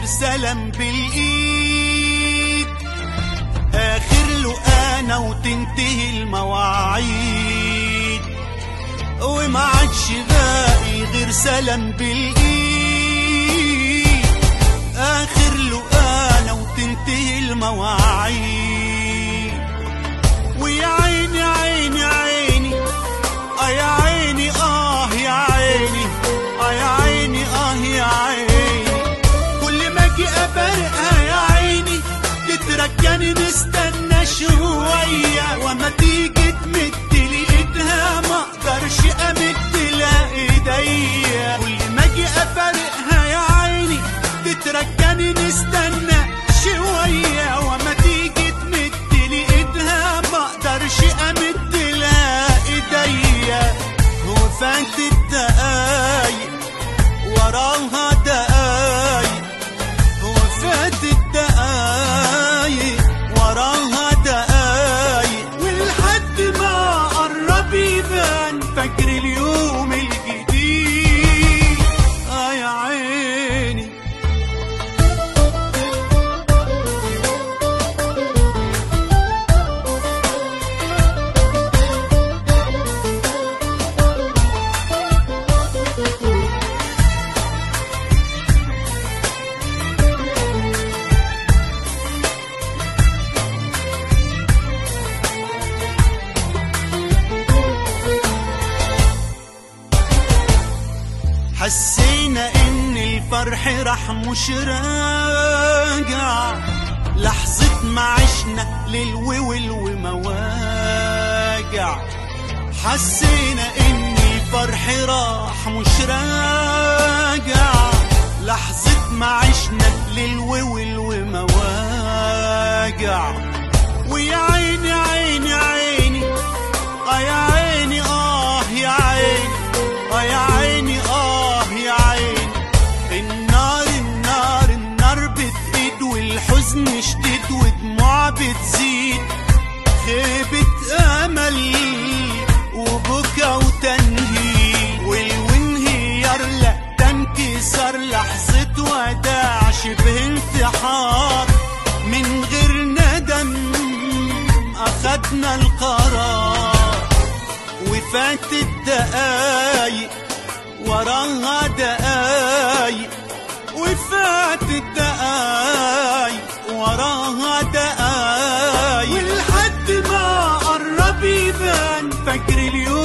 غير سلام بالايد اخر له انا وتنتهي المواعيد وما عادش باقي غير سلام بالايد اخر له انا وتنتهي المواعيد ويا عيني عيني عيني اه يا عيني اه يا عيني اه يا عيني اه يا عيني كل ما اجي افارقها يا عيني تتركني نستنى شوية وما تيجي تمد لي ايدها ما اقدرش امد لها ايديا كل ما اجي افارقها يا عيني تتركني نستنى شوية وما تيجي تمد لي ايدها ما اقدرش امد لها ايديا وفاتت دقايق وراها دقايق وفاتت دقايق وراها دقايق ولحد ما قرب يبان فجر اليوم الجديد اه يا عيني حسينا ان الفرح راح مش راجع لحظة ما عشنا للوول ومواجع حسينا ان الفرح راح مش راجع لحظة ما عشنا للوول ومواجع ويا عيني عيني عيني اه يا عيني اه يا عيني اه يا عيني اه يا عيني النار النار النار بتقيد والحزن شديد ودموع بتزيد خيبة امل وبكا وتنهيد والانهيار لا تنكسر لحظة وداع شبه انتحار من غير ندم اخدنا القرار وفاتت دقايق وراها دقايق وفاتت دقايق وراها دقايق ولحد ما قرب يبان فجر اليوم